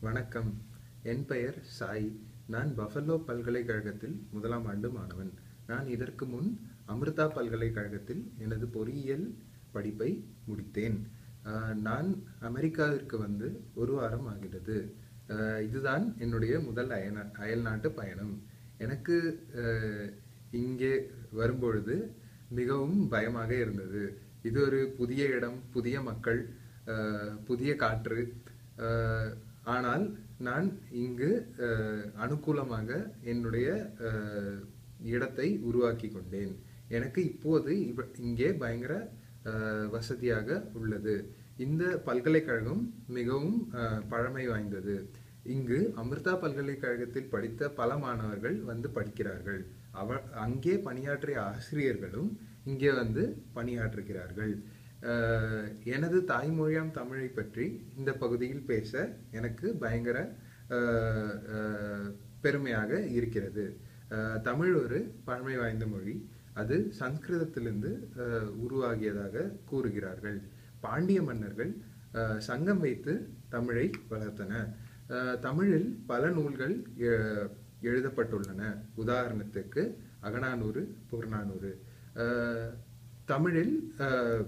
வணக்கம் என் பெயர் சாய் நான் பஃபலோ பல்கலைக்கழகத்தில் முதலாம் ஆண்டு மாணவன் நான் இதற்கு முன் அமிர்தா பல்கலைக்கழகத்தில் எனது பொறியியல் படிப்பை முடித்தேன் ஆஹ் நான் அமெரிக்காவிற்கு வந்து ஒரு வாரம் ஆகிறது ஆஹ் இதுதான் என்னுடைய முதல் அயன அயல்நாட்டு பயணம் எனக்கு ஆஹ் இங்கே வரும்பொழுது மிகவும் பயமாக இருந்தது இது ஒரு புதிய இடம் புதிய மக்கள் ஆஹ் புதிய காற்று ஆஹ் ஆனால் நான் இங்கு ஆஹ் அனுகூலமாக என்னுடைய ஆஹ் இடத்தை உருவாக்கி கொண்டேன் எனக்கு இப்போது இவ- இங்கே பயங்கர ஆஹ் வசதியாக உள்ளது இந்த பல்கலைக்கழகம் மிகவும் ஆஹ் பழமை வாய்ந்தது இங்கு அமிர்தா பல்கலைக்கழகத்தில் படித்த பல மாணவர்கள் வந்து படிக்கிறார்கள் அவ அங்கே பணியாற்றிய ஆசிரியர்களும் இங்கே வந்து பணியாற்றுகிறார்கள் ஆஹ் எனது தாய்மொழியாம் தமிழை பற்றி இந்த பகுதியில் பேச எனக்கு பயங்கர ஆஹ் ஆஹ் பெருமையாக இருக்கிறது ஆஹ் தமிழ் ஒரு பழமை வாய்ந்த மொழி அது சம்ஸ்கிருதத்திலிருந்து ஆஹ் உருவாகியதாக கூறுகிறார்கள் பாண்டிய மன்னர்கள் ஆஹ் சங்கம் வைத்து தமிழை வளர்த்தனர் ஆஹ் தமிழில் பல நூல்கள் எ- எழுதப்பட்டுள்ளன உதாரணத்துக்கு அகநானூறு புறநானூறு ஆஹ் தமிழில் ஆஹ்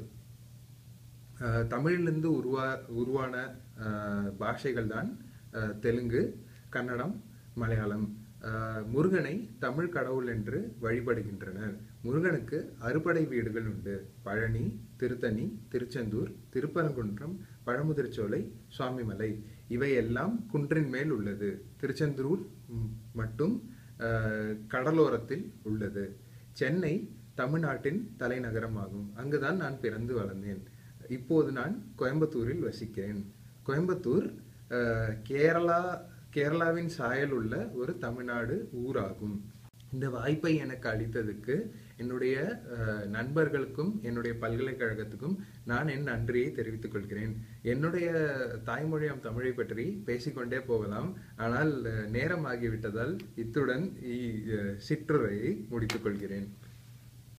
ஆஹ் தமிழிலிருந்து உருவா உருவான ஆஹ் பாஷைகள் தான் ஆஹ் தெலுங்கு கன்னடம் மலையாளம் ஆஹ் முருகனை தமிழ் கடவுள் என்று வழிபடுகின்றனர் முருகனுக்கு அறுபடை வீடுகள் உண்டு பழனி திருத்தணி திருச்செந்தூர் திருப்பரங்குன்றம் பழமுதிர்ச்சோலை சுவாமிமலை இவையெல்லாம் குன்றின் மேல் உள்ளது திருச்செந்தூர் ம், மட்டும் ஆஹ் கடலோரத்தில் உள்ளது சென்னை தமிழ்நாட்டின் தலைநகரம் ஆகும் அங்குதான் நான் பிறந்து வளர்ந்தேன் இப்போது நான் கோயம்புத்தூரில் வசிக்கிறேன் கோயம்புத்தூர் அஹ், கேரளா கேரளாவின் சாயல் உள்ள ஒரு தமிழ்நாடு ஊராகும் இந்த வாய்ப்பை எனக்கு அளித்ததுக்கு என்னுடைய அஹ், நண்பர்களுக்கும் என்னுடைய பல்கலைக்கழகத்துக்கும் நான் என் நன்றியை தெரிவித்துக் கொள்கிறேன் என்னுடைய தாய்மொழியாம் தமிழை பற்றி பேசிக்கொண்டே போகலாம் ஆனால் அஹ், நேரம் ஆகிவிட்டதால் இத்துடன் இ- அஹ், சிற்றுரையை முடித்துக் கொள்கிறேன்